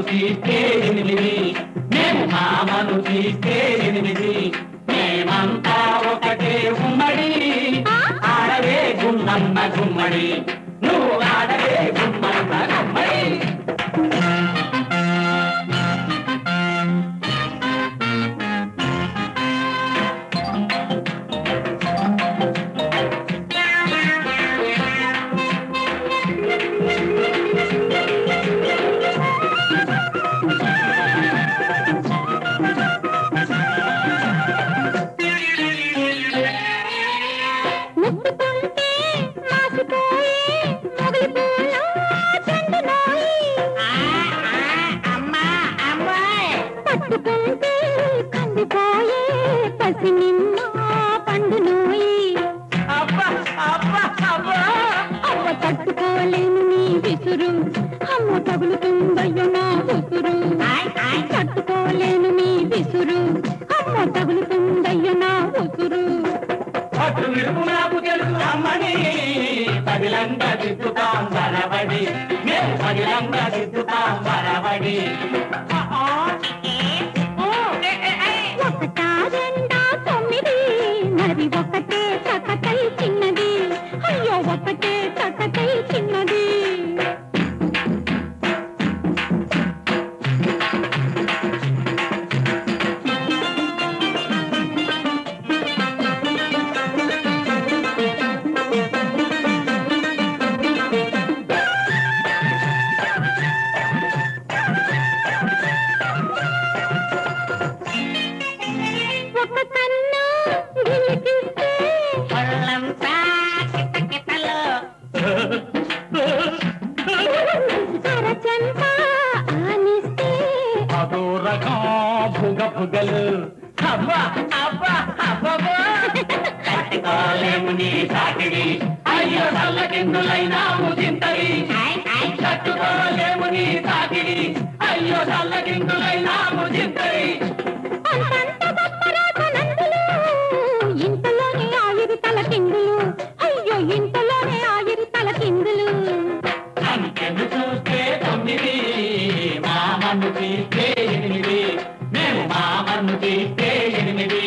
తీస్తే ఎనిమిది మేము మామను తీస్తే ఎనిమిది మేమంతా ఒకటే ఉమ్మడి ఆడవే గుమ్మన్న గుమ్మడి నువ్వు ఆడవే గుమ్మన్న గుమ్మడి ముట్టుకుంటే మాసిపోయే మొగలి పూలు చెండునోయి. పట్టుకుంటే కందిపోయే పసి నిమ్మ పండునోయి అబ్బా అబ్బా అబ్బా అవ్వ తట్టుకోలేను నీ విసురు అమ్మ తగులుతుందయ్యో నా ఉసురు తట్టుకోలేను నీ విసురు అమ్మ తగులుతుందయ్యో నా ఉసురు అటు విడుపు నాకు తెలుసు అమ్మని పదిలంగా దిద్దుతాం బలబడి మేము పదిలంగా దిద్దుతాం బలబడి ఒకటా రెండా తొమ్మిది మరి ఒకటే చకటై చిన్నది అయ్యో ఒకటే చకటై చిన్నది ఒక కన్ను గిలికిస్తే అరచంప ఆనిస్తే అదో రకం భుగ భుగలు అబ్బా అబ్బా అబ్బా కట్టుకోలేము నీ సాకిడి అయ్యో చల్లకిందులైనాము చింతరి కట్టుకోలేము నీ సాకిడి అయ్యో చల్లకిందులైనాము చింతరి అంతంత గొప్పరాజు నందులు ఇంతలోనే ఆయురు తల కిందులు అయ్యో ఇంతలోనే ఆయురు తల కిందులు అంకెను చూస్తే తొమ్మిది మామను తీస్తే ఎనిమిది మేము మామను తీస్తే ఎనిమిది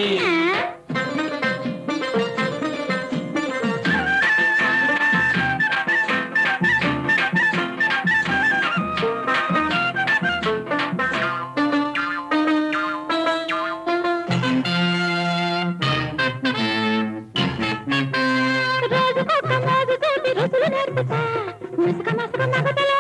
రోజుకొక మోజుతోటి రుచులు నేర్పుతా ముసుక మసుక మగతల